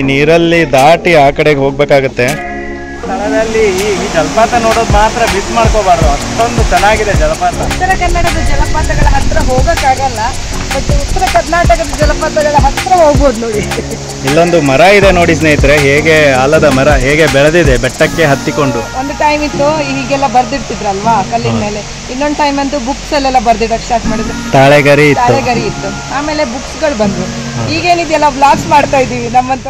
ನೀರಲ್ಲಿ ದಾಟಿ ಆ ಕಡೆಗೆ ಹೋಗ್ಬೇಕಾಗತ್ತೆ ಸ್ಥಳದಲ್ಲಿ ಈ ಈ ಜಲಪಾತ ನೋಡೋದು ಮಾತ್ರ ಮಿಸ್ ಮಾಡ್ಕೋಬಾರ್ದು ಅಷ್ಟೊಂದು ಚೆನ್ನಾಗಿದೆ ಜಲಪಾತ ಉತ್ತರ ಕನ್ನಡದ ಜಲಪಾತಗಳ ಹತ್ರ ಹೋಗಕ್ಕಾಗಲ್ಲ ಬಟ್ ಉತ್ತರ ಕರ್ನಾಟಕದ ಜಲಪಾತಗಳ ಹತ್ರ ಹೋಗ್ಬೋದು ನೋಡಿ ಇಲ್ಲೊಂದು ಮರ ಇದೆ ನೋಡಿ ಸ್ನೇಹಿತರೆ ಹೇಗೆ ಆಲದ ಮರ ಹೇಗೆ ಬೆಳೆದಿದೆ ಬೆಟ್ಟಕ್ಕೆ ಹತ್ತಿಕೊಂಡು ಒಂದು ಟೈಮ್ ಇತ್ತು ಹೀಗೆಲ್ಲ ಬರ್ದಿಡ್ತಿದ್ರಲ್ವಾ ಕಲ್ಲಿನ ಮೇಲೆ ಇನ್ನೊಂದು ಟೈಮ್ ಅಂತೂ ಬುಕ್ಸ್ ಅಲ್ಲೆಲ್ಲ ಬರ್ದಿಡಕ್ ಸ್ಟಾರ್ಟ್ ಮಾಡಿದ್ರು ತಾಳೆಗರಿ ಇತ್ತು ತಾಳೆಗರಿ ಇತ್ತು ಆಮೇಲೆ ಬುಕ್ಸ್ಗಳು ಬಂದ್ರು ಈಗೇನಿದೆಯಲ್ಲ ಬ್ಲಾಗ್ಸ್ ಮಾಡ್ತಾ ಇದೀವಿ ನಮ್ಮಂತ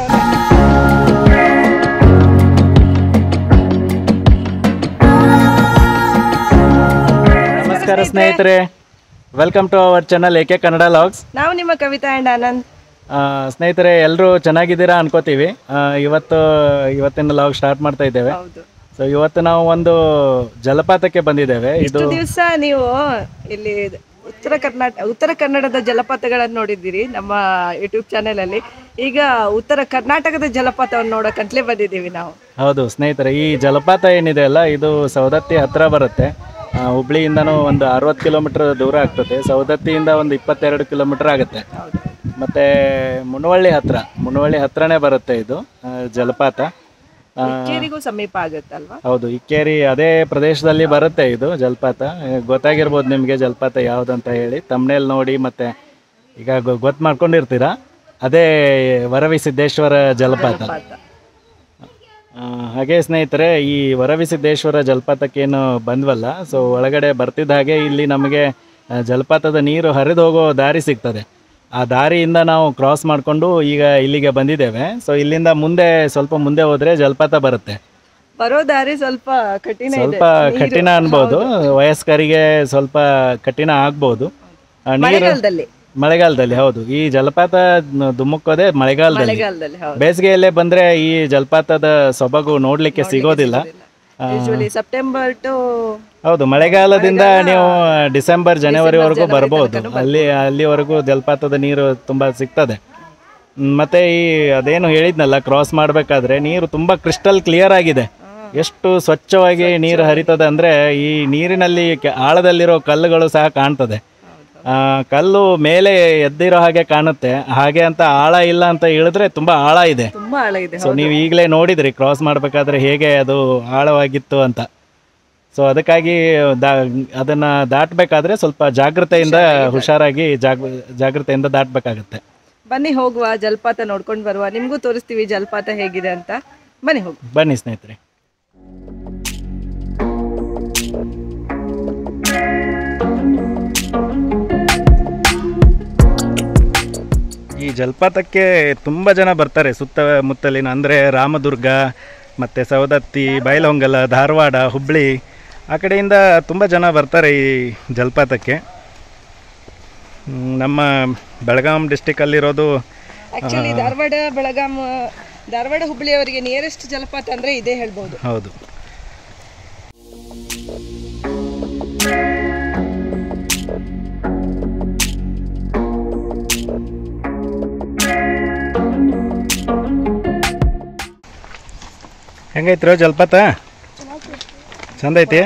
ನಮಸ್ಕಾರ ಸ್ನೇಹಿತರೆ welcome to our channel AK Kannada logs ನಾವು ನಿಮ್ಮ ಕವಿತಾ ಅಂಡ್ ಆನಂದ್ ಸ್ನೇಹಿತರೆ ಎಲ್ಲರೂ ಚೆನ್ನಾಗಿದ್ದೀರಾ ಅನ್ಕೋತೀವಿ ಆ, ಇವತ್ತು ಇವತ್ತಿನ ಲಾಗ್ ಸ್ಟಾರ್ಟ್ ಮಾಡ್ತಾ ಇದ್ದೇವೆ ಹೌದು ಸೊ ಇವತ್ತು ನಾವು ಒಂದು ಜಲಪಾತಕ್ಕೆ ಬಂದಿದ್ದೇವೆ ಇದು ಇಷ್ಟು ದಿವಸ ನೀವು ಇಲ್ಲಿ ಉತ್ತರ ಕರ್ನಾಟಕ ಉತ್ತರ ಕನ್ನಡದ ಜಲಪಾತಗಳನ್ನು ನೋಡಿದ್ದೀರಿ ನಮ್ಮ ಯೂಟ್ಯೂಬ್ ಚಾನೆಲ್ ಅಲ್ಲಿ ಈಗ ಉತ್ತರ ಕರ್ನಾಟಕದ ಜಲಪಾತವನ್ನು ನೋಡಕ್ಕಂತಲೇ ಬಂದಿದ್ದೀವಿ ನಾವು ಹೌದು ಸ್ನೇಹಿತರೆ ಈ ಜಲಪಾತ ಏನಿದೆ ಅಲ್ಲ ಇದು ಸವದತ್ತಿ ಹತ್ರ ಬರುತ್ತೆ ಆ, ಹುಬ್ಳಿಯಿಂದನೂ ಒಂದು ಅರವತ್ತು ಕಿಲೋಮೀಟರ್ ದೂರ ಆಗ್ತದೆ ಸವದತ್ತಿಯಿಂದ ಒಂದು ಇಪ್ಪತ್ತೆರಡು ಕಿಲೋಮೀಟರ್ ಆಗುತ್ತೆ ಮತ್ತೆ ಮುನವಳ್ಳಿ ಹತ್ರ ಮುನವಳ್ಳಿ ಹತ್ರನೇ ಬರುತ್ತೆ ಇದು ಆ, ಜಲಪಾತ ಆ, ಇಕ್ಕೇರಿಗೂ ಸಮೀಪ ಆಗುತ್ತಲ್ವಾ ಹೌದು ಇಕ್ಕೇರಿ ಅದೇ ಪ್ರದೇಶದಲ್ಲಿ ಬರುತ್ತೆ ಇದು ಜಲಪಾತ ಆ, ಗೊತ್ತಾಗಿರ್ಬೋದು ನಿಮಗೆ ಜಲಪಾತ ಯಾವುದಂತ ಹೇಳಿ ತಮ್ಮನೇಲಿ ನೋಡಿ ಮತ್ತೆ ಈಗ ಗೊತ್ತು ಮಾಡ್ಕೊಂಡಿರ್ತೀರಾ ಅದೇ ವರವಿಸಿದ್ದೇಶ್ವರ ಜಲಪಾತ ಆ, ಹಾಗೆ ಸ್ನೇಹಿತರೆ ಈ ವರವಿಸಿದ್ದೇಶ್ವರ ಜಲಪಾತಕ್ಕೇನು ಬಂದ್ವಲ್ಲ ಸೊ ಒಳಗಡೆ ಬರ್ತಿದ್ದ ಹಾಗೆ ಇಲ್ಲಿ ನಮಗೆ ಆ, ಜಲಪಾತದ ನೀರು ಹರಿದು ಹೋಗೋ ದಾರಿ ಸಿಗ್ತದೆ ಆ ದಾರಿಯಿಂದ ನಾವು ಕ್ರಾಸ್ ಮಾಡಿಕೊಂಡು ಈಗ ಇಲ್ಲಿಗೆ ಬಂದಿದ್ದೇವೆ ಸೊ ಇಲ್ಲಿಂದ ಮುಂದೆ ಸ್ವಲ್ಪ ಮುಂದೆ ಹೋದರೆ ಜಲಪಾತ ಬರುತ್ತೆ ಬರೋ ದಾರಿ ಸ್ವಲ್ಪ ಕಠಿಣ ಇದೆ ಸ್ವಲ್ಪ ಕಠಿಣ ಅನ್ಬೋದು ವಯಸ್ಕರಿಗೆ ಸ್ವಲ್ಪ ಕಠಿಣ ಆಗ್ಬೋದು ಆ, ನೀರು ಮಳೆಗಾಲದಲ್ಲಿ ಮಳೆಗಾಲದಲ್ಲಿ ಹೌದು ಈ ಜಲಪಾತ ನ- ಧುಮುಕೋದೆ ಮಳೆಗಾಲದಲ್ಲಿ ಮಳೆಗಾಲದಲ್ಲಿ ಹೌದು ಬೇಸಿಗೆಯಲ್ಲೇ ಬಂದ್ರೆ ಈ ಜಲಪಾತದ ಸೊಬಗು ನೋಡ್ಲಿಕ್ಕೆ ಸಿಗೋದಿಲ್ಲ ಆ, ಯೂಶುವಲಿ ಸೆಪ್ಟೆಂಬರ್ ಟು ಹೌದು ಮಳೆಗಾಲದಿಂದ ನೀವು ಡಿಸೆಂಬರ್ ಜನವರಿವರೆಗೂ ಬರ್ಬೋದು ಅಲ್ಲಿ ಅಲ್ಲಿವರೆಗೂ ಜಲಪಾತದ ನೀರು ತುಂಬಾ ಸಿಗ್ತದೆ ಹ್ಮ್, ಮತ್ತೆ ಈ ಅದೇನು ಹೇಳಿದ್ನಲ್ಲ ಕ್ರಾಸ್ ಮಾಡಬೇಕಾದ್ರೆ ನೀರು ತುಂಬಾ ಕ್ರಿಸ್ಟಲ್ ಕ್ಲಿಯರ್ ಆಗಿದೆ ಎಷ್ಟು ಸ್ವಚ್ಛವಾಗಿ ನೀರು ಹರಿತದೆ ಅಂದ್ರೆ ಈ ನೀರಿನಲ್ಲಿ ಕೆ- ಆಳದಲ್ಲಿರೋ ಕಲ್ಲುಗಳು ಸಹ ಕಾಣ್ತದೆ ಆ, ಕಲ್ಲು ಮೇಲೆ ಎದ್ದಿರೋ ಹಾಗೆ ಕಾಣುತ್ತೆ ಹಾಗೆ ಅಂತ ಆಳ ಇಲ್ಲ ಅಂತ ಹೇಳಿದ್ರೆ ತುಂಬಾ ಆಳ ಇದೆ ತುಂಬಾ ಆಳ ಇದೆ ಸೊ ನೀವು ಈಗಲೇ ನೋಡಿದ್ರಿ ಕ್ರಾಸ್ ಮಾಡಬೇಕಾದ್ರೆ ಹೇಗೆ ಅದು ಆಳವಾಗಿತ್ತು ಅಂತ ಸೊ ಅದಕ್ಕಾಗಿ ದಾ ಅದನ್ನು ದಾಟಬೇಕಾದ್ರೆ ಸ್ವಲ್ಪ ಜಾಗೃತೆಯಿಂದ ಹುಷಾರಾಗಿ ಜಾಗ್ ಜಾಗೃತೆಯಿಂದ ದಾಟಬೇಕಾಗತ್ತೆ ಬನ್ನಿ ಹೋಗುವ ಜಲಪಾತ ನೋಡ್ಕೊಂಡು ಬರುವ ನಿಮ್ಗೂ ತೋರಿಸ್ತೀವಿ ಜಲಪಾತ ಹೇಗಿದೆ ಅಂತ ಬನ್ನಿ ಹೋಗು ಬನ್ನಿ ಸ್ನೇಹಿತರೆ ಈ ಜಲಪಾತಕ್ಕೆ ತುಂಬ ಜನ ಬರ್ತಾರೆ ಸುತ್ತಮುತ್ತಲಿನ ಅಂದರೆ ರಾಮದುರ್ಗ ಮತ್ತು ಸವದತ್ತಿ ಬೈಲಹೊಂಗಲ ಧಾರವಾಡ ಹುಬ್ಬಳ್ಳಿ ಆ ಕಡೆಯಿಂದ ತುಂಬ ಜನ ಬರ್ತಾರೆ ಈ ಜಲಪಾತಕ್ಕೆ ಹ್ಮ್, ನಮ್ಮ ಬೆಳಗಾಂ ಡಿಸ್ಟಿಕಲ್ಲಿರೋದು ಆಕ್ಚುಲಿ ಧಾರವಾಡ ಬೆಳಗಾಂ ಧಾರವಾಡ ಹುಬ್ಬಳ್ಳಿಯವರಿಗೆ ನಿಯರೆಸ್ಟ್ ಜಲಪಾತ ಅಂದ್ರೆ ಇದೇ ಹೇಳ್ಬೋದು ಹೌದು ಹೆಂಗೈತ್ರೋ ಜಲಪಾತ ಚಂದ ಐತಿ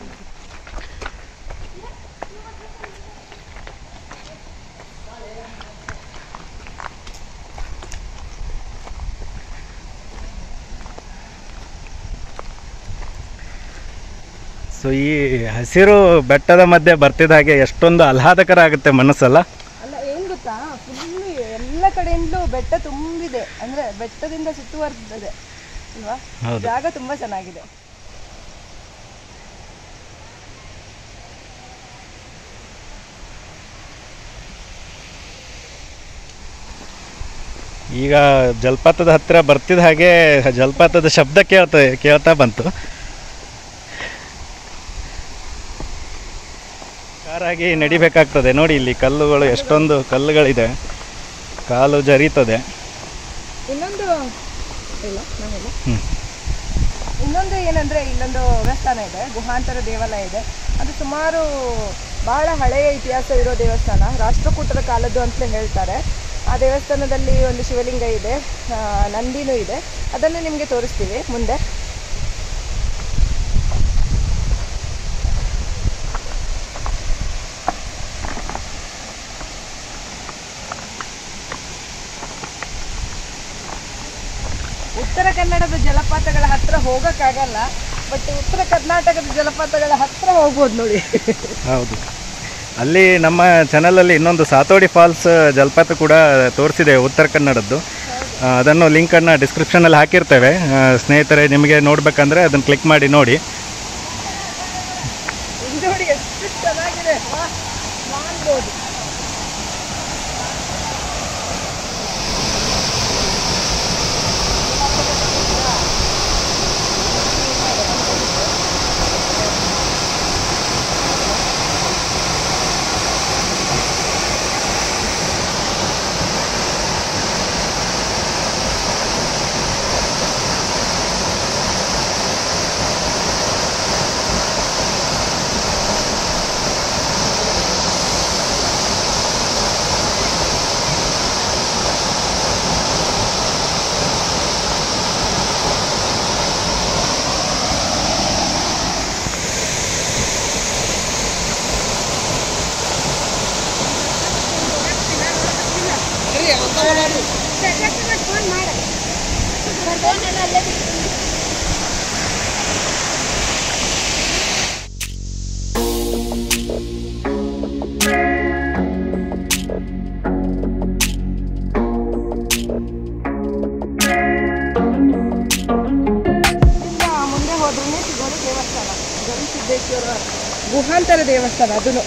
ಸೊ ಈ ಹಸಿರು ಬೆಟ್ಟದ ಮಧ್ಯೆ ಬರ್ತಿದ್ದ ಹಾಗೆ ಎಷ್ಟೊಂದು ಆಹ್ಲಾದಕರ ಆಗುತ್ತೆ ಮನಸ್ಸಲ್ಲ ಅಲ್ಲ ಏನ್ ಗೊತ್ತಾ ಫುಲ್ ಎಲ್ಲ ಕಡೆಯಿಂದಲೂ ಬೆಟ್ಟ ತುಂಬಿದೆ ಅಂದ್ರೆ ಬೆಟ್ಟದಿಂದ ಸುತ್ತುವರೆದಿದೆ ಅಲ್ವಾ ಹೌದು ಜಾಗ ತುಂಬಾ ಚೆನ್ನಾಗಿದೆ ಈಗ ಜಲಪಾತದ ಹತ್ತಿರ ಬರ್ತಿದ್ದ ಹಾಗೆ ಜಲಪಾತದ ಶಬ್ದ ಕೇಳ್ತಾ ಕೇಳ್ತಾ ಬಂತು ಕಾರಾಗಿ ನಡಿಬೇಕಾಗ್ತದೆ ನೋಡಿ ಇಲ್ಲಿ ಕಲ್ಲುಗಳು ಎಷ್ಟೊಂದು ಕಲ್ಲುಗಳಿದೆ ಕಾಲು ಜರೀತದೆ ಇನ್ನೊಂದು ಇಲ್ಲ ನಾನಿಲ್ಲ ಹ್ಮ್. ಇನ್ನೊಂದು ಏನಂದ್ರೆ ಇಲ್ಲೊಂದು ದೇವಸ್ಥಾನ ಇದೆ ಗುಹಾಂತರ ದೇವಾಲಯ ಇದೆ ಅದು ಸುಮಾರು ಬಹಳ ಹಳೆಯ ಇತಿಹಾಸ ಇರೋ ದೇವಸ್ಥಾನ ರಾಷ್ಟ್ರಕೂಟರ ಕಾಲದ್ದು ಅಂತಲೇ ಹೇಳ್ತಾರೆ ಆ ದೇವಸ್ಥಾನದಲ್ಲಿ ಒಂದು ಶಿವಲಿಂಗ ಇದೆ ಆ, ನಂದಿನೂ ಇದೆ ಅದನ್ನು ನಿಮಗೆ ತೋರಿಸ್ತೀವಿ ಮುಂದೆ ಉತ್ತರ ಕನ್ನಡದ ಜಲಪಾತಗಳ ಹತ್ರ ಹೋಗಕ್ಕಾಗಲ್ಲ ಬಟ್ ಉತ್ತರ ಕರ್ನಾಟಕದ ಜಲಪಾತಗಳ ಹತ್ರ ಹೋಗ್ಬೋದು ನೋಡಿ ಹೌದು ಅಲ್ಲಿ ನಮ್ಮ ಚಾನಲಲ್ಲಿ ಇನ್ನೊಂದು ಸಾತೋಡಿ ಫಾಲ್ಸ್ ಜಲಪಾತ ಕೂಡ ತೋರಿಸಿದೆ ಉತ್ತರ ಕನ್ನಡದ್ದು ಆ, ಅದನ್ನು ಲಿಂಕನ್ನು ಡಿಸ್ಕ್ರಿಪ್ಷನಲ್ಲಿ ಹಾಕಿರ್ತೇವೆ ಆ, ಸ್ನೇಹಿತರೆ ನಿಮಗೆ ನೋಡಬೇಕಂದ್ರೆ ಅದನ್ನು ಕ್ಲಿಕ್ ಮಾಡಿ ನೋಡಿ ಇಲ್ಲಿ ನೋಡಿ ಎಷ್ಟು ಚೆನ್ನಾಗಿದೆ ವಾಹ್, ಮಾಡ್ಬೋದು ಇಲ್ಲಿಂದ ಮುಂದೆ ಹೋದ್ರೂ ಸಿಗೋದು ದೇವಸ್ಥಾನ ಗವಿಸಿದ್ದೇಶ್ವರ ಗುಹಾಂತರ ದೇವಸ್ಥಾನ ಅದನ್ನು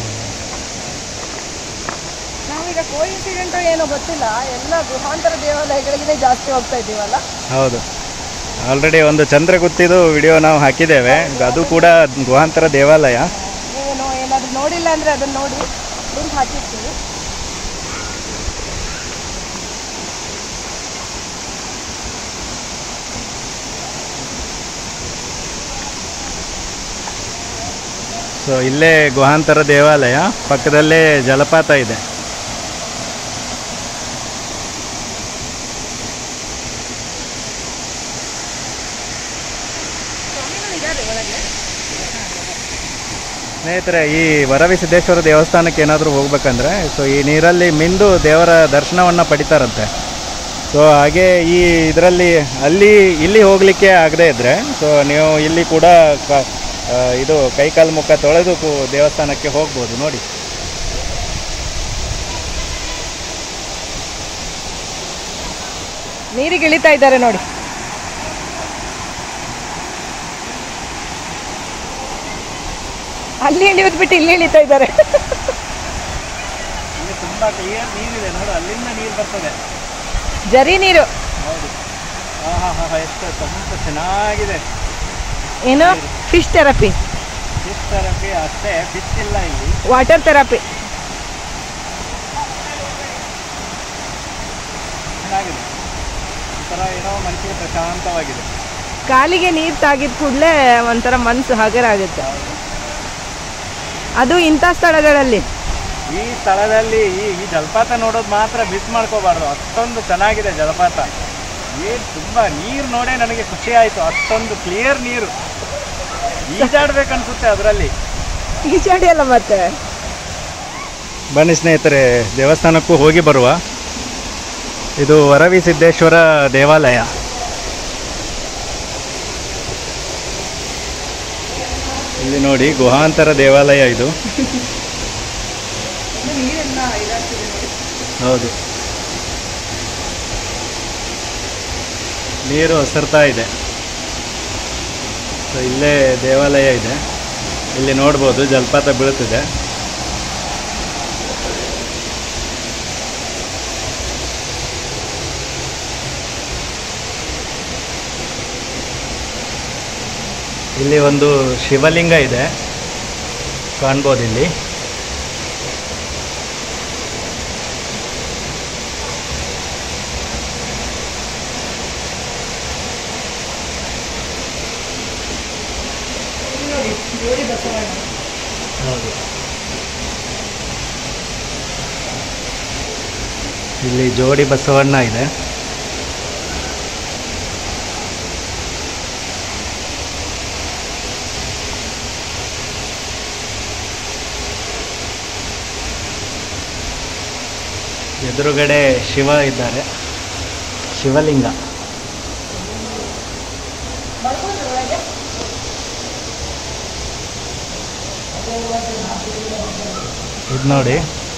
ನಾವೀಗ ಕೋಇನ್ಸಿಡೆಂಟ್ ಏನೋ ಗೊತ್ತಿಲ್ಲ ಎಲ್ಲ ಗುಹಾಂತರ ದೇವಾಲಯಗಳಿಗೆ ಜಾಸ್ತಿ ಹೋಗ್ತಾ ಇದ್ದೀವಲ್ಲ ಹೌದು ಆಲ್ರೆಡಿ ಒಂದು ಚಂದ್ರಗುತ್ತಿದು ವಿಡಿಯೋ ನಾವು ಹಾಕಿದ್ದೇವೆ ಅದು ಕೂಡ ಗುಹಾಂತರ ದೇವಾಲಯ ನೀವೇನು ಏನಾದರೂ ನೋಡಿಲ್ಲ ಅಂದರೆ ಅದನ್ನು ನೋಡಿ ಲಿಂಕ್ ಹಾಕಿರ್ತೀವಿ ಸೊ ಇಲ್ಲೇ ಗುಹಾಂತರ ದೇವಾಲಯ ಪಕ್ಕದಲ್ಲೇ ಜಲಪಾತ ಇದೆ ಸ್ನೇಹಿತರೆ ಈ ವರವಿಸಿದ್ದೇಶ್ವರ ದೇವಸ್ಥಾನಕ್ಕೆ ಏನಾದರೂ ಹೋಗ್ಬೇಕಂದ್ರೆ ಸೊ ಈ ನೀರಲ್ಲಿ ಮಿಂದು ದೇವರ ದರ್ಶನವನ್ನು ಪಡಿತಾರಂತೆ ಸೊ ಹಾಗೆ ಈ ಇದರಲ್ಲಿ ಅಲ್ಲಿ ಇಲ್ಲಿ ಹೋಗಲಿಕ್ಕೆ ಆಗದೇ ಇದ್ದರೆ ಸೊ ನೀವು ಇಲ್ಲಿ ಕೂಡ ಕ- ಆ, ಇದು ಕೈಕಾಲು ಮುಖ ತೊಳೆದು ಕು- ದೇವಸ್ಥಾನಕ್ಕೆ ಹೋಗ್ಬೋದು ನೋಡಿ ನೀರಿಗೆ ಇಳಿತಾ ಇದ್ದಾರೆ ನೋಡಿ ಅಲ್ಲಿ ಇಳಿಯೋದು ಬಿಟ್ಟು ಇಲ್ಲಿ ಇಳಿತಾ ಇದ್ದಾರೆ ಇಲ್ಲಿ ತುಂಬ ಕ್ಲಿಯರ್ ನೀರಿದೆ ನೋಡು ಅಲ್ಲಿಂದ ನೀರು ಬರ್ತದೆ ಜರಿ ನೀರು ಹೌದು ಹಾ ಹಾ ಹಾ ಎಷ್ಟು ತುಂಬ ಚೆನ್ನಾಗಿದೆ ಏನು ಫಿಶ್ ಥೆರಪಿ ಫಿಶ್ ಥೆರಪಿ ಅಷ್ಟೇ ಫಿಶ್ ಇಲ್ಲ ಇಲ್ಲಿ ವಾಟರ್ ಥೆರಪಿ ಚೆನ್ನಾಗಿದೆ ಒಂಥರ ಏನೋ ಮನಸ್ಸಿಗೆ ಪ್ರಶಾಂತವಾಗಿದೆ ಕಾಲಿಗೆ ನೀರು ತಾಗಿದ ಕೂಡಲೇ ಒಂಥರ ಮನಸ್ಸು ಹಗರ ಆಗುತ್ತೆ ಅದು ಇಂಥ ಸ್ಥಳಗಳಲ್ಲಿ ಈ ಸ್ಥಳದಲ್ಲಿ ಈ ಈ ಜಲಪಾತ ನೋಡೋದು ಮಾತ್ರ ಮಿಸ್ ಮಾಡ್ಕೋಬಾರ್ದು ಅಷ್ಟೊಂದು ಚೆನ್ನಾಗಿದೆ ಜಲಪಾತ ಏನು ತುಂಬ ನೀರು ನೋಡೇ ನನಗೆ ಖುಷಿ ಆಯಿತು ಅಷ್ಟೊಂದು ಕ್ಲಿಯರ್ ನೀರು ಈಜಾಡ್ಬೇಕನ್ಸುತ್ತೆ ಅದರಲ್ಲಿ ಈಚಾಡಿ ಅಲ್ಲ ಮತ್ತೆ ಬನ್ನಿ ಸ್ನೇಹಿತರೆ ದೇವಸ್ಥಾನಕ್ಕೂ ಹೋಗಿ ಬರುವ ಇದು ವರವಿ ಸಿದ್ದೇಶ್ವರ ದೇವಾಲಯ ಇಲ್ಲಿ ನೋಡಿ ಗುಹಾಂತರ ದೇವಾಲಯ ಇದು ಹೌದು ನೀರು ಹಸಿರ್ತಾ ಇದೆ ಸೊ ಇಲ್ಲೇ ದೇವಾಲಯ ಇದೆ ಇಲ್ಲಿ ನೋಡ್ಬೋದು ಜಲಪಾತ ಬೀಳುತ್ತಿದೆ ಇಲ್ಲಿ ಒಂದು ಶಿವಲಿಂಗ ಇದೆ ಕಾಣ್ಬೋದು ಇಲ್ಲಿ ಹೌದು ಇಲ್ಲಿ ಜೋಡಿ ಬಸವಣ್ಣ ಇದೆ ಎದುರುಗಡೆ ಶಿವ ಇದ್ದಾರೆ ಶಿವಲಿಂಗ ಇದು ನೋಡಿ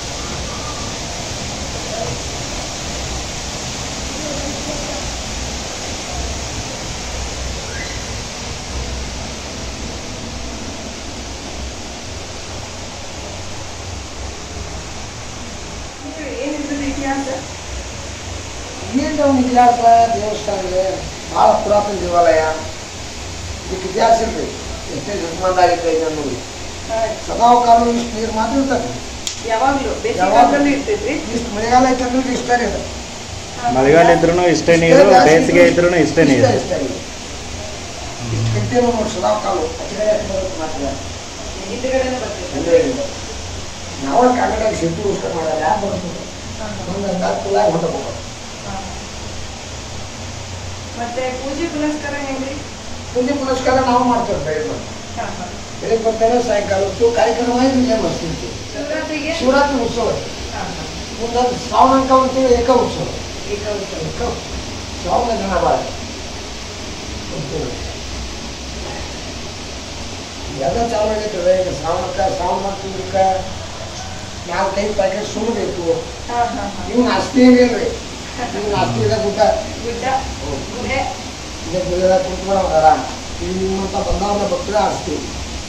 ಏನಿದ್ರ ಇತಿಹಾಸ ಏನು ಒಂದು ಇತಿಹಾಸ ದೇವಸ್ಥಾನ ಇದೆ ಭಾಳ ಪುರಾತನ ದೇವಾಲಯ ಇದಕ್ಕೆ ಇತಿಹಾಸ ಇಲ್ರಿ ಎಷ್ಟೇ ಜನ್ಮಂದಾಗಿತ್ತು ಇದೆ ನೋಡಿ ಸದಾವ ಕಾಲ ಇಷ್ಟು ನೀರು ಮಾತ್ರ ಇರ್ತದೆ ಯಾವಾಗ್ಲೂ ಬೇಸಿಗೆಕಾಲದಲ್ಲೂ ಇರ್ತೈತ್ರಿ ಇಷ್ಟು ಮಳೆಗಾಲ ಐತೆ ಅಂದ್ರೆ ಇಷ್ಟ ರೀ ಅದು. ಮಳೆಗಾಲ ಇದ್ರೂ ಇಷ್ಟೇ ನೀರು ಬೇಸಿಗೆ ಇದ್ರೂ ಇಷ್ಟೇ ನೀರು ಇಷ್ಟ ಇಷ್ಟ ರೀ. ಇಷ್ಟು ಕಂಟಿನ್ಯೂ ನೋಡಿ ಸದಾವ ಕಾಲು ಅಚ್ಚಗಡೆ ಬರುತ್ತೆ ಮಾತ್ರ ಹಿಂದ್ಗಡೆನೆ ಬರ್ತೈತೆ ಅಂದ್ರೆ ನಾವು ಕನ್ನಡ ಸಿಟ್ಟು ಇಷ್ಟ ಮಾಡಲ್ಲ ಯಾರು ಬರ್ತದೆ ಒಂದು ಅಂದಾಜು ಹೊಂಟಬೇಕು ಮತ್ತೆ ಪೂಜೆ ಪುನಸ್ಕಾರ ಹೆಂಗ್ರಿ ಪೂಜೆ ಪುನಸ್ಕಾರ ನಾವು ಮಾಡ್ತೇವೆ ಬೆಳಿಗ್ಗೆ ಹಾ, ಹಾ. ಬೆಳಿಗ್ಗೆ ಬರ್ತೇನೆ ಸಾಯಂಕಾಲ ಹೊತ್ತು ಕಾರ್ಯಕ್ರಮ ಇಲ್ಲೇ ಮಾಡ್ತೀವಿ ಶಿವರಾತ್ರಿಗೆ ಶಿವರಾತ್ರಿ ಉತ್ಸವ ಹಾ, ಹಾ. ಮುಂದೆ ಶ್ರಾವಣ ಅಂಕ ಅಂತೇಳಿ ಏಕ ಉತ್ಸವ ಏಕ ಉತ್ಸವ. ಏಕ ಶ್ರಾವಣ ಜನ ಬಾಳ ಎಲ್ಲ ಚಾಲು ಆಗೈತದೆ ಈಗ ಶ್ರಾವಣಕ್ಕೆ ಶ್ರಾವಣ ತಿಂಗ್ಳಕ್ಕೆ ನಾಲ್ಕೈದು ಪ್ಯಾಕೆಟ್ ಸುಳ್ಳು ಬೇಕು ಹಾ, ಹಾ, ಹಾ. ಇವು ನಾಸ್ತಿ ಏನಿಲ್ರಿ ಇವು ನಾಸ್ತಿ ಇದೆ ಗುಡ್ಡ ಗುಡ್ಡ ಗುಹೆ ಇದೆ ಗುಡ್ಡ ಕುಂತ್ಕೊಳ್ಳೋದಾರ ಇವು ನಿಮ್ಮಂತ ಬಂದವ್ರನ್ನ ಭಕ್ತರ ಆಸ್ತೀವಿ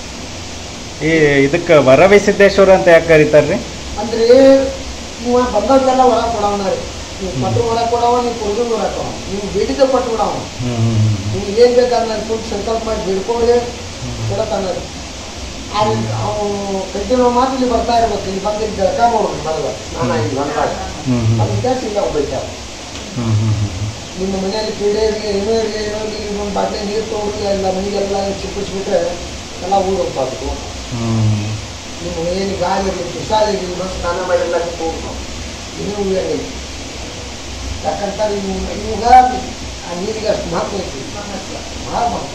ಈ ಇದಕ್ಕೆ ವರವಿಸಿದ್ದೇಶ್ವರ ಅಂತ ಯಾಕೆ ಕರೀತಾರ್ರಿ ಅಂದ್ರೆ ನೀವು ಬಂದವ್ರಿಗೆಲ್ಲ ಹೊರ ಕೊಡವನ ರೀ ನೀವು ಪಟ್ಟು ಹೊರ ಕೊಡವ ನೀವು ಕುಡಿದು ಹೊರ ಕೊಡವ ನೀವು ಬೇಡಿದ ಪಟ್ಟು ಬಿಡವ ನಿಮ್ಗೆ ಏನ್ ಬೇಕಾದ್ರೆ ನಾನು ಕುಂತು ಸಂಕಲ್ಪ ಮಾಡಿ ಬಿಡ್ಕೊಂಡ್ರೆ ಕೊಡತಾನ ರೀ ಅಲ್ಲಿ ಅವನು ಕಂಟಿನ್ಯೂ ಮಾತ್ರ ಇಲ್ಲಿ ಬರ್ತಾ ಇರ್ಬೇಕು ಇಲ್ಲಿ ಬಂದು ಇಲ್ಲಿ ಜಳಕ ಮಾಡೋದು ಮೊದಲು ನಾನು ಇಲ್ಲಿ ಬಂದಾಗ ಅದಕ್ಕೆ ಈಗ ಹೋಗ್ಬೇಕು ನಿಮ್ಮ ಮನೆಯಲ್ಲಿ ಪೀಡೆ ಇರಲಿ ಏನೋ ಇರಲಿ ಏನೋ ಇರಲಿ ಒಂದು ಬಾಟ್ಲಿ ನೀರು ತೊಗೊಂಡು ಎಲ್ಲ ಮನೆಗೆಲ್ಲ ಚಿಪ್ಪಿಸ್ಬಿಟ್ರೆ ಎಲ್ಲ ಊರು ಹೋಗ್ಬಾರ್ದು ನಿಮ್ಮ ಮನೆಯಲ್ಲಿ ಗಾಳಿ ಇರಲಿ ತುಷಾರ ಇರಲಿ ಬಂದು ಸ್ನಾನ ಮಾಡಿಲ್ಲ ತೊಗೊಂಡು ಇನ್ನೂ ಉಳಿಯಂಗಿಲ್ಲ ಯಾಕಂತ ನೀವು ಇವಾಗ ಆ ನೀರಿಗೆ ಅಷ್ಟು ಮಹತ್ವ ಐತಿ ಭಾಳ ಮಹತ್ವ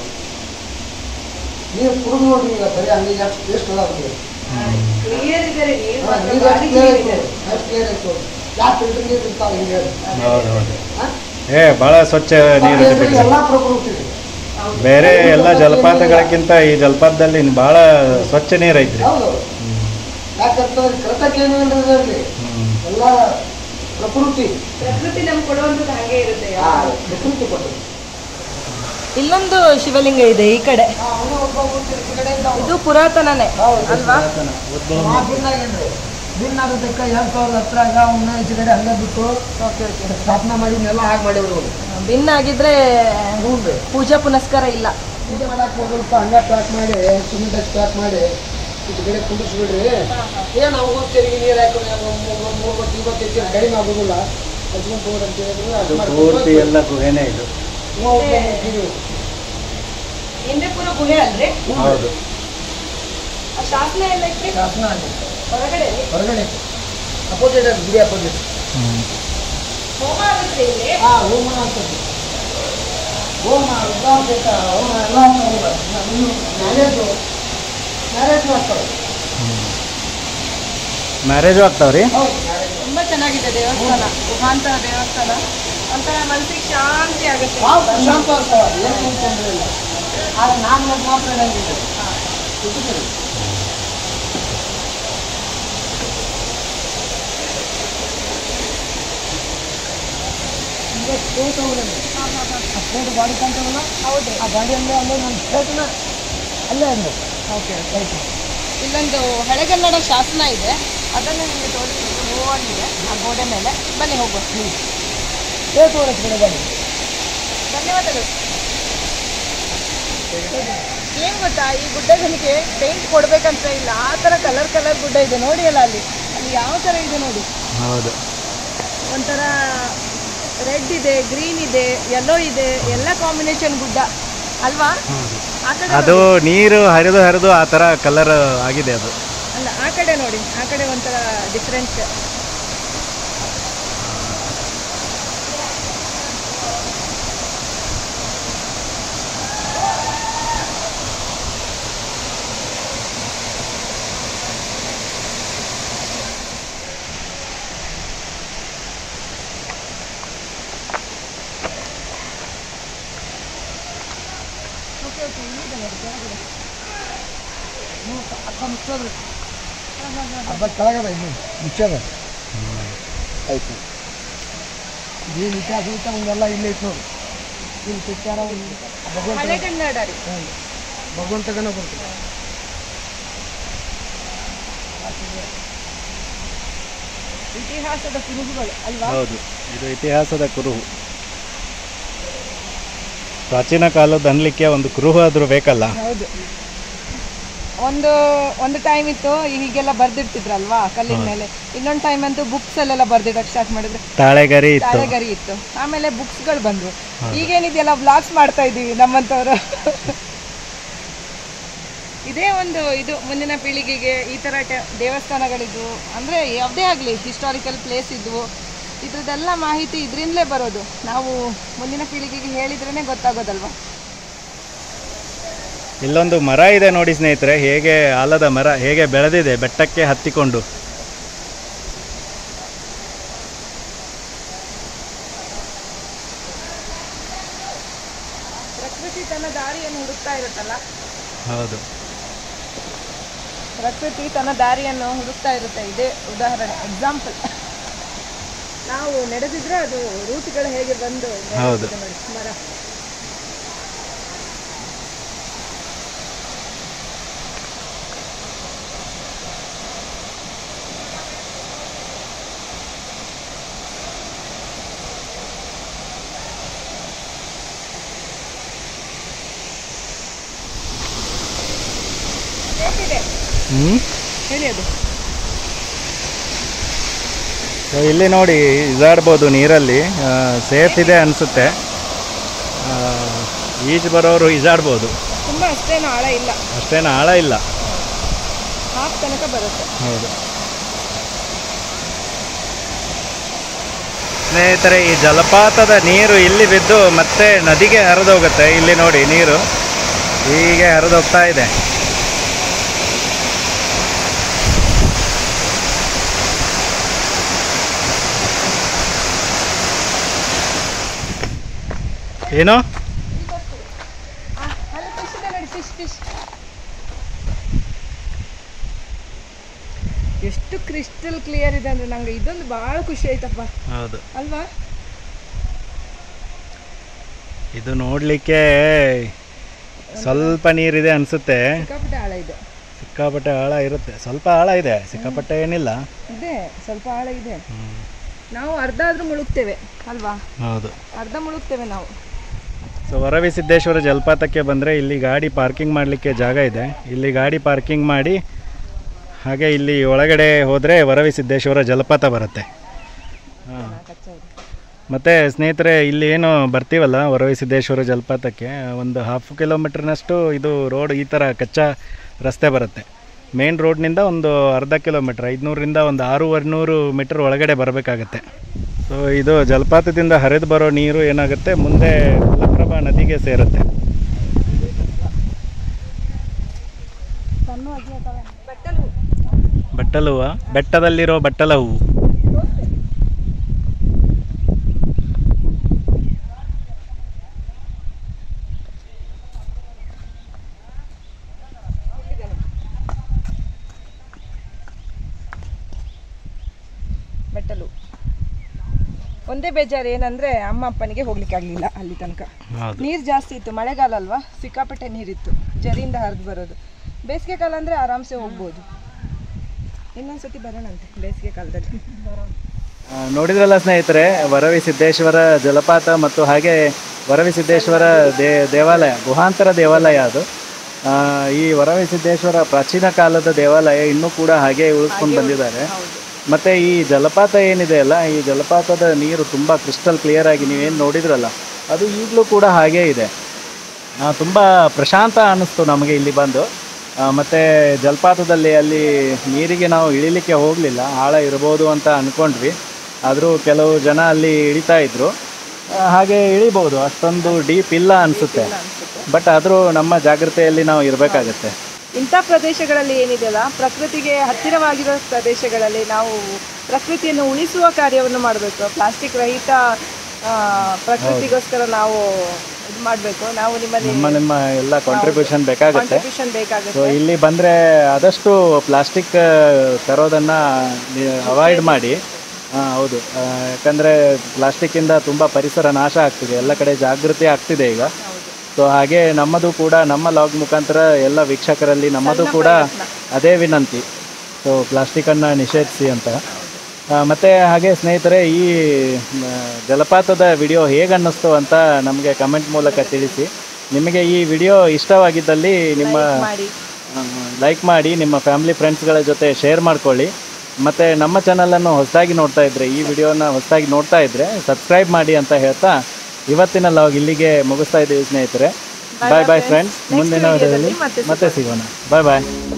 ನೀರು ಕುಡಿದು ನೋಡ್ರಿ ಈಗ ಬರೀ ಅಂಗಡಿಗೆ ಅಷ್ಟು ಟೇಸ್ಟ್ ಅದ ನೀರು ಕ್ಲಿಯರ್ ಇದೆ ರೀ ನೀರು ಹಾ, ಮಾತ್ರ ನೀರು ಭಾರಿ ಎಷ್ಟು ಕ್ಲಿಯರ್ clear ಇದೆ. ಐತೆ ಎಷ್ಟು ಕ್ಲಿಯರ್ ಐತೆ ಯಾಕೆ ಫಿಲ್ಟರ್ ನೀರು ಇರ್ತಾವೆ ಹಿಂಗೆ ಹೌದು ಹೌದು ಹಾ? ಏ ಭಾಳ ಸ್ವಚ್ಛ ನೀರು ಇದೆ ಬಿಡಿ ಎಲ್ಲ ಪ್ರಕೃತಿ ಇದೆ. ಹೌದು. ಬೇರೆ ಎಲ್ಲ ಜಲಪಾತಗಳಕ್ಕಿಂತ ಈ ಜಲಪಾತದಲ್ಲಿ ಭಾಳ ಸ್ವಚ್ಛ ನೀರು ಐತ್ರಿ ಹೌದು ಯಾಕಂತಂದ್ರೆ ಕೃತಕ ಏನು ಇರಲಿ ಎಲ್ಲ ಪ್ರಕೃತಿ ಪ್ರಕೃತಿ ನಮ್ಗೆ ಕೊಡುವಂಥದ್ದು ಹಾಗೆ ಇರುತ್ತೆ ಆ, ಪ್ರಕೃತಿ ಕೊಟ್ಟದ್ದು ಇಲ್ಲೊಂದು ಶಿವಲಿಂಗ ಇದೆ ಈ ಕಡೆ ಆ, ಅವನು ಒಬ್ಬ ಊಟ ಈ ಕಡೆ ಇದ್ದ ಅವ್ನು. ಇದು ಪುರಾತನನೇ ಹೌದು. ಅಲ್ವಾ ಆ ಭಿನ್ನ ಏನ್ರಿ ಭಿನ್ನ ಆಗೋದಕ್ಕೆ ಎರಡು ಸಾವಿರದ ಹತ್ತರಾಗ ಅವನ್ನ ಈಚೆ ಕಡೆ ಹಂಗೆ ಬಿಟ್ಟು ಓಕೆ ಓಕೆ ಸ್ಥಾಪನೆ ಮಾಡಿದ್ನೆಲ್ಲ ಹಾಗೆ ಮಾಡಿದ್ರು ಅವ್ರು ಭಿನ್ನ ಆಗಿದ್ರೆ ಹ್ಞೂ ರೀ ಪೂಜಾ ಪುನಸ್ಕಾರ ಇಲ್ಲ ಪೂಜೆ ಮಾಡಕ್ಕೆ ಹೋಗಲ್ಪ ಹಂಗೆ ಪ್ಯಾಕ್ ಮಾಡಿ ಸಿಮೆಂಟ್ ಹಚ್ಚಿ ಪ್ಯಾಕ್ ಮಾಡಿ ಈಚೆ ಕಡೆ ಕುಂಡಿಸ್ಬಿಡ್ರಿ ಏನು ಅವ್ರಿಗೂ ತೆರಿಗೆ ನೀರು ಹಾಕಿ ಮೂರು ಮೂವತ್ತು ಇವತ್ತೈದು ಕಡಿಮೆ ಆಗೋದಿಲ್ಲ ಹಚ್ಕೊಂಡು ತಗೋರಿ ಅಂತ ಹೇಳಿದ್ರು ಅದು ಇದು ಮಾಡ್ಕೊಂಡು ಪೂರ್ತಿ ಎಲ್ಲ ಗುಹೆನೇ ಇದು ಮೂವತ್ತು ರೂಪಾಯಿ ಹಿಂದೆ ಪೂರ ಗುಹೆ ಅಲ್ರಿ ಹೌದು ಆ ಶಾಸನ ಎಲ್ಲ ಐತ್ರಿ ಶಾಸನ ಆಗಿದೆ ಹೊರಗಡೆ ಹೊರಗಡೆ ಅಪೋಸಿಟ್ ಅದು ಗುಡಿ ಅಪೋಸಿಟ್ ಹೋಮ ಆಗುತ್ತೆ ಇಲ್ಲಿ ಆ ಹೋಮ ಆಗ್ತದೆ ಹೋಮ ರುದ್ರಾಭಿಷೇಕ ಹೋಮ ಎಲ್ಲ ಮ್ಯಾರೇಜು ಮ್ಯಾರೇಜ್ ಮಾಡ್ತಾರೆ ಮ್ಯಾರೇಜು ಆಗ್ತಾವ್ರಿ ಹೌದು ಮ್ಯಾರೇಜ್ ತುಂಬಾ ಚೆನ್ನಾಗಿದೆ ದೇವಸ್ಥಾನ ಗುಹಾಂತರ ದೇವಸ್ಥಾನ ಒಂಥರ ಮನಸ್ಸಿಗೆ ಶಾಂತಿ ಆಗುತ್ತೆ ಭಾಳ ಪ್ರಶಾಂತ ಆಗ್ತಾವ ಏನು ತೊಂದರೆ ಇಲ್ಲ ಆದ್ರೆ ನಾನು ಮಾತ್ರ ನಂಗಿದೆ ಫೋಟೋ ಗಾಡಿ ಕಾಣ್ತಾವಲ್ಲ ಹೌದು ಆ ಗಾಡಿ ಅಂದ್ರೆ ಅಲ್ಲೇ ನನ್ನ ಫೋಟೋನ ಅಲ್ಲೇ ಅಂದ್ರೆ ಓಕೆ ಓಕೆ ಇಲ್ಲೊಂದು ಹಳೆಗನ್ನಡ ಶಾಸನ ಇದೆ ಅದನ್ನು ನಿಮಗೆ ತೋರಿಸ್ತೀನಿ ಮೂವಲ್ಲಿದೆ ಆ ಗೋಡೆ ಮೇಲೆ ಬನ್ನಿ ಹೋಗುವ ಫೋಟೋ ಕಡೆ ಗಾಡಿ ಧನ್ಯವಾದಗಳು ಏನ್ ಗೊತ್ತಾ ಈ ಗುಡ್ಡಗಳಿಗೆ ಪೇಂಟ್ ಕೊಡ್ಬೇಕಂತ ಇಲ್ಲ ಆ ಥರ ಕಲರ್ ಕಲರ್ ಗುಡ್ಡ ಇದೆ ನೋಡಿ ಅಲ್ಲ ಅಲ್ಲಿ ಅಲ್ಲಿ ಯಾವ ಥರ ಇದೆ ನೋಡಿ ಹೌದು ಒಂಥರ ರೆಡ್ ಇದೆ ಗ್ರೀನ್ ಇದೆ ಯೆಲ್ಲೋ ಇದೆ ಎಲ್ಲ ಕಾಂಬಿನೇಷನ್ ಗುಡ್ಡ ಅಲ್ವಾ ಆ ಕಡೆ ಅದು ನೀರು ಹರಿದು ಹರಿದು ಆ ಥರ ಕಲರ್ ಆಗಿದೆ ಅದು ಅಲ್ಲ ಆ ಕಡೆ ನೋಡಿ ಆ ಕಡೆ ಒಂಥರ ಡಿಫ್ರೆಂಟ್ ಅರ್ಧ ಮುಚ್ಚೋದ್ರಿ ಅರ್ಧ ಕೆಳಗದ ಇನ್ನು ಮುಚ್ಚೋದ ಆಯ್ತು ಏನು ಇತಿಹಾಸ ಐತೆ ಅವನ್ನೆಲ್ಲ ಇಲ್ಲೇ ಐತೆ ನೋಡಿ ಇಲ್ಲಿ ಪಿಕ್ಚಾರ ಭಗವಂತ ಹಳೆ ಕನ್ನಡ ರೀ ಭಗವಂತಗನ ಬರ್ತದೆ ಇತಿಹಾಸದ ಕುರುಹುಗಳು ಅಲ್ವಾ ಹೌದು ಇದು ಇತಿಹಾಸದ ಕುರುಹು ಪ್ರಾಚೀನ ಕಾಲದ ಅನ್ಲಿಕ್ಕೆ ಒಂದು ಕುರುಹು ಆದರೂ ಬೇಕಲ್ಲ ಹೌದು ಒಂದು ಒಂದು ಟೈಮ್ ಇತ್ತು ಹೀಗೆಲ್ಲ ಬರ್ದಿರ್ತಿದ್ರಲ್ವಾ ಕಲ್ಲಿನ ಮೇಲೆ ಇನ್ನೊಂದು ಟೈಮ್ ಅಂತೂ ಬುಕ್ಸ್ ಅಲ್ಲೆಲ್ಲ ಬರ್ದಿಡಕ್ಕೆ ಸ್ಟಾರ್ಟ್ ಮಾಡಿದ್ರೆ ತಾಳೆಗರಿ ಇತ್ತು ತಾಳೆಗರಿ ಇತ್ತು ಆಮೇಲೆ ಬುಕ್ಸ್ಗಳು ಬಂದ್ವು ಈಗೇನಿದೆಯಲ್ಲ ಬ್ಲಾಗ್ಸ್ ಮಾಡ್ತಾ ಇದ್ದೀವಿ ನಮ್ಮಂಥವ್ರು ಇದೇ ಒಂದು ಇದು ಮುಂದಿನ ಪೀಳಿಗೆಗೆ ಈ ಥರ ಟ- ದೇವಸ್ಥಾನಗಳಿದ್ವು ಅಂದರೆ ಯಾವುದೇ ಆಗಲಿ ಹಿಸ್ಟಾರಿಕಲ್ ಪ್ಲೇಸ್ ಇದ್ವು ಇದ್ರದ್ದೆಲ್ಲ ಮಾಹಿತಿ ಇದರಿಂದಲೇ ಬರೋದು ನಾವು ಮುಂದಿನ ಪೀಳಿಗೆಗೆ ಹೇಳಿದ್ರೇ ಗೊತ್ತಾಗೋದಲ್ವಾ ಇಲ್ಲೊಂದು ಮರ ಇದೆ ನೋಡಿ ಸ್ನೇಹಿತರೆ ಹೇಗೆ ಆಲದ ಮರ ಹೇಗೆ ಬೆಳೆದಿದೆ ಬೆಟ್ಟಕ್ಕೆ ಹತ್ತಿಕೊಂಡು ಪ್ರಕೃತಿ ತನ್ನ ದಾರಿಯನ್ನು ಹುಡುಕ್ತಾ ಇರುತ್ತಲ್ಲ ಹೌದು ಪ್ರಕೃತಿ ತನ್ನ ದಾರಿಯನ್ನು ಹುಡುಕ್ತಾ ಇರುತ್ತೆ ಇದೇ ಉದಾಹರಣೆ ಎಕ್ಸಾಂಪಲ್ ನಾವು ನಡೆದಿದ್ರೆ ಅದು ರೂಟ್ಗಳು ಹೇಗೆ ಬಂದು ಹೌದು. ಬೆಳೆದಿದೆ ನೋಡಿ, ಮರ ಹೇಗಿದೆ ಹ್ಞೂ ಹೇಳಿ ಅದು ಸೊ ಇಲ್ಲಿ ನೋಡಿ ಇದಾಡ್ಬೋದು ನೀರಲ್ಲಿ ಸೇಫ್ ಇದೆ ಅನಿಸುತ್ತೆ ಈಜು ಬರೋರು ಈಜಾಡ್ಬೋದು ತುಂಬ ಅಷ್ಟೇನು ಆಳ ಇಲ್ಲ ಅಷ್ಟೇನು ಆಳ ಇಲ್ಲ ಹಾಫ್ ತನಕ ಬರುತ್ತೆ ಹೌದು ಸ್ನೇಹಿತರೆ ಈ ಜಲಪಾತದ ನೀರು ಇಲ್ಲಿ ಬಿದ್ದು ಮತ್ತೆ ನದಿಗೆ ಹರಿದೋಗುತ್ತೆ ಇಲ್ಲಿ ನೋಡಿ ನೀರು ಹೀಗೆ ಹರಿದೋಗ್ತಾ ಇದೆ ಏನು ಅಲ್ಲಿ ಫಿಶ್ ಇದೆ ನೋಡಿ ಫಿಶ್ ಫಿಶ್ ಎಷ್ಟು ಕ್ರಿಸ್ಟಲ್ ಕ್ಲಿಯರ್ ಇದೆ ಅಂದ್ರೆ ನಂಗೆ ಇದೊಂದು ಬಹಳ ಖುಷಿ ಆಯ್ತಪ್ಪ ಹೌದು ಅಲ್ವಾ ಇದು ನೋಡಲಿಕ್ಕೆ ಸ್ವಲ್ಪ ನೀರಿದೆ ಅನಿಸುತ್ತೆ ಸಿಕ್ಕಾಪಟ್ಟೆ ಆಳ ಇದೆ ಸಿಕ್ಕಾಪಟ್ಟೆ ಆಳ ಇರುತ್ತೆ ಸ್ವಲ್ಪ ಆಳ ಇದೆ ಸಿಕ್ಕಾಪಟ್ಟೆ ಏನಿಲ್ಲ ಇದೆ ಸ್ವಲ್ಪ ಆಳ ಇದೆ ನಾವು ಅರ್ಧ ಆದ್ರೂ ಮುಳುಗ್ತೇವೆ ಅಲ್ವಾ ಹೌದು ಅರ್ಧ ಮುಳುಗ್ತೇವೆ ನಾವು ಸೊ ವರವಿಸಿದ್ದೇಶ್ವರ ಜಲಪಾತಕ್ಕೆ ಬಂದರೆ ಇಲ್ಲಿ ಗಾಡಿ ಪಾರ್ಕಿಂಗ್ ಮಾಡಲಿಕ್ಕೆ ಜಾಗ ಇದೆ ಇಲ್ಲಿ ಗಾಡಿ ಪಾರ್ಕಿಂಗ್ ಮಾಡಿ ಹಾಗೆ ಇಲ್ಲಿ ಒಳಗಡೆ ಹೋದರೆ ವರವಿಸಿದ್ದೇಶ್ವರ ಜಲಪಾತ ಬರುತ್ತೆ ಹಾಂ ಮತ್ತು ಸ್ನೇಹಿತರೆ ಇಲ್ಲಿ ಏನು ಬರ್ತೀವಲ್ಲ ವರವಿಸಿದ್ದೇಶ್ವರ ಜಲಪಾತಕ್ಕೆ ಒಂದು ಹಾಫ್ ಕಿಲೋಮೀಟ್ರ್ನಷ್ಟು ಇದು ರೋಡ್ ಈ ಥರ ಕಚ್ಚಾ ರಸ್ತೆ ಬರುತ್ತೆ ಮೇನ್ ರೋಡ್ನಿಂದ ಒಂದು ಅರ್ಧ ಕಿಲೋಮೀಟ್ರ್ ಐದುನೂರಿಂದ ಒಂದು ಆರೂವರೆ ನೂರು ಮೀಟ್ರ್ ಒಳಗಡೆ ಬರಬೇಕಾಗತ್ತೆ ಸೊ ಇದು ಜಲಪಾತದಿಂದ ಹರಿದು ಬರೋ ನೀರು ಏನಾಗುತ್ತೆ ಮುಂದೆ ಮಲಪ್ರಭಾ ನದಿಗೆ ಸೇರುತ್ತೆ ಬಟ್ಟಲು ಬಟ್ಟಲು ಹೂವ ಬೆಟ್ಟದಲ್ಲಿರೋ ಬಟ್ಟಲ ಹೂವು ಬೆಟ್ಟಲು ಒಂದೇ ಬೇಜಾರು ಏನಂದ್ರೆ ಅಮ್ಮ ಅಪ್ಪನಿಗೆ ಹೋಗ್ಲಿಕ್ಕೆ ಆಗ್ಲಿಲ್ಲ ಅಲ್ಲಿ ತನಕ ಹೌದು ನೀರು ಜಾಸ್ತಿ ಇತ್ತು ಮಳೆಗಾಲ ಅಲ್ವಾ ಸಿಕ್ಕಾಪಟ್ಟೆ ನೀರಿತ್ತು ಜರಿಯಿಂದ ಹರಿದು ಬರೋದು ಬೇಸಿಗೆ ಕಾಲ ಅಂದರೆ ಆರಾಮ್ಸೆ ಹೋಗ್ಬೋದು ಇನ್ನೊಂದ್ಸತಿ ಬರೋಣಂತೆ ಬೇಸಿಗೆ ಕಾಲದಲ್ಲಿ ಆ, ನೋಡಿದ್ರಲ್ಲ ಸ್ನೇಹಿತರೆ ವರವಿಸಿದ್ದೇಶ್ವರ ಜಲಪಾತ ಮತ್ತು ಹಾಗೆ ವರವಿಸಿದ್ದೇಶ್ವರ ದೇ ದೇವಾಲಯ ಗುಹಾಂತರ ದೇವಾಲಯ ಅದು ಆ, ಈ ವರವಿಸಿದ್ದೇಶ್ವರ ಪ್ರಾಚೀನ ಕಾಲದ ದೇವಾಲಯ ಇನ್ನೂ ಕೂಡ ಹಾಗೆ ಉಳಿಸ್ಕೊಂಡು ಬಂದಿದ್ದಾರೆ ಮತ್ತು ಈ ಜಲಪಾತ ಏನಿದೆ ಅಲ್ಲ ಈ ಜಲಪಾತದ ನೀರು ತುಂಬ ಕ್ರಿಸ್ಟಲ್ ಕ್ಲಿಯರ್ ಆಗಿ ನೀವೇನು ನೋಡಿದ್ರಲ್ಲ ಅದು ಈಗಲೂ ಕೂಡ ಹಾಗೇ ಇದೆ ಆ, ತುಂಬ ಪ್ರಶಾಂತ ಅನ್ನಿಸ್ತು ನಮಗೆ ಇಲ್ಲಿ ಬಂದು ಆ, ಮತ್ತೆ ಜಲಪಾತದಲ್ಲಿ ಅಲ್ಲಿ ನೀರಿಗೆ ನಾವು ಇಳಿಲಿಕ್ಕೆ ಹೋಗಲಿಲ್ಲ ಆಳ ಇರ್ಬೋದು ಅಂತ ಅಂದ್ಕೊಂಡ್ವಿ ಆದರೂ ಕೆಲವು ಜನ ಅಲ್ಲಿ ಇಳಿತಾ ಇದ್ರು ಆ, ಹಾಗೆ ಇಳಿಬೋದು ಅಷ್ಟೊಂದು ಡೀಪ್ ಇಲ್ಲ ಅನಿಸುತ್ತೆ ಬಟ್ ಆದರೂ ನಮ್ಮ ಜಾಗ್ರತೆಯಲ್ಲಿ ನಾವು ಇರಬೇಕಾಗತ್ತೆ ಇಂಥ ಪ್ರದೇಶಗಳಲ್ಲಿ ಏನಿದೆಯಲ್ಲ ಪ್ರಕೃತಿಗೆ ಹತ್ತಿರವಾಗಿರೋ ಪ್ರದೇಶಗಳಲ್ಲಿ ನಾವು ಪ್ರಕೃತಿಯನ್ನು ಉಳಿಸುವ ಕಾರ್ಯವನ್ನು ಮಾಡಬೇಕು ಪ್ಲಾಸ್ಟಿಕ್ ರಹಿತ ಆ, ಪ್ರಕೃತಿಗೋಸ್ಕರ ನಾವು ಇದು ಮಾಡಬೇಕು ನಾವು ನಿಮ್ಮಲ್ಲಿ ನಿಮ್ಮ ನಿಮ್ಮ ಎಲ್ಲ ಕಾಂಟ್ರಿಬ್ಯೂಷನ್ ಬೇಕಾಗುತ್ತೆ ಕಾಂಟ್ರಿಬ್ಯೂಷನ್ ಬೇಕಾಗುತ್ತೆ ಸೊ ಇಲ್ಲಿ ಬಂದರೆ ಆದಷ್ಟು ಪ್ಲಾಸ್ಟಿಕ್ ತರೋದನ್ನು ಅವಾಯ್ಡ್ ಮಾಡಿ ಹಾಂ ಹೌದು ಆ, ಯಾಕಂದರೆ ಪ್ಲಾಸ್ಟಿಕ್ಕಿಂದ ತುಂಬ ಪರಿಸರ ನಾಶ ಆಗ್ತಿದೆ ಎಲ್ಲ ಕಡೆ ಜಾಗೃತಿ ಆಗ್ತಿದೆ ಈಗ ಸೊ ಹಾಗೆ ನಮ್ಮದು ಕೂಡ ನಮ್ಮ ಲಾಗ್ ಮುಖಾಂತರ ಎಲ್ಲ ವೀಕ್ಷಕರಲ್ಲಿ ನಮ್ಮದು ಕೂಡ ಅದೇ ವಿನಂತಿ ಸೊ ಪ್ಲಾಸ್ಟಿಕ್ಕನ್ನು ನಿಷೇಧಿಸಿ ಅಂತ ಆ, ಮತ್ತೆ ಹಾಗೆ ಸ್ನೇಹಿತರೆ ಈ ಮ, ಜಲಪಾತದ ವಿಡಿಯೋ ಹೇಗೆ ಅನ್ನಿಸ್ತು ಅಂತ ನಮಗೆ ಕಮೆಂಟ್ ಮೂಲಕ ತಿಳಿಸಿ ನಿಮಗೆ ಈ ವಿಡಿಯೋ ಇಷ್ಟವಾಗಿದ್ದಲ್ಲಿ ನಿಮ್ಮ ಮಾಡಿ ಲೈಕ್ ಮಾಡಿ ನಿಮ್ಮ ಫ್ಯಾಮಿಲಿ ಫ್ರೆಂಡ್ಸ್ಗಳ ಜೊತೆ ಶೇರ್ ಮಾಡ್ಕೊಳ್ಳಿ ಮತ್ತು ನಮ್ಮ ಚಾನಲನ್ನು ಹೊಸದಾಗಿ ನೋಡ್ತಾ ಇದ್ದರೆ ಈ ವಿಡಿಯೋನ ಹೊಸದಾಗಿ ನೋಡ್ತಾ ಇದ್ದರೆ ಸಬ್ಸ್ಕ್ರೈಬ್ ಮಾಡಿ ಅಂತ ಹೇಳ್ತಾ ಇವತ್ತಿನ ಲಾಗ್ ಇಲ್ಲಿಗೆ ಮುಗಿಸ್ತಾ ಇದ್ದೀವಿ ಸ್ನೇಹಿತರೆ ಬಾಯ್ ಬಾಯ್ ಫ್ರೆಂಡ್ಸ್ ಮುಂದಿನ ವಿಡಿಯೋದಲ್ಲಿ ಮತ್ತೆ ಮತ್ತೆ ಸಿಗೋಣ ಬಾಯ್ ಬಾಯ್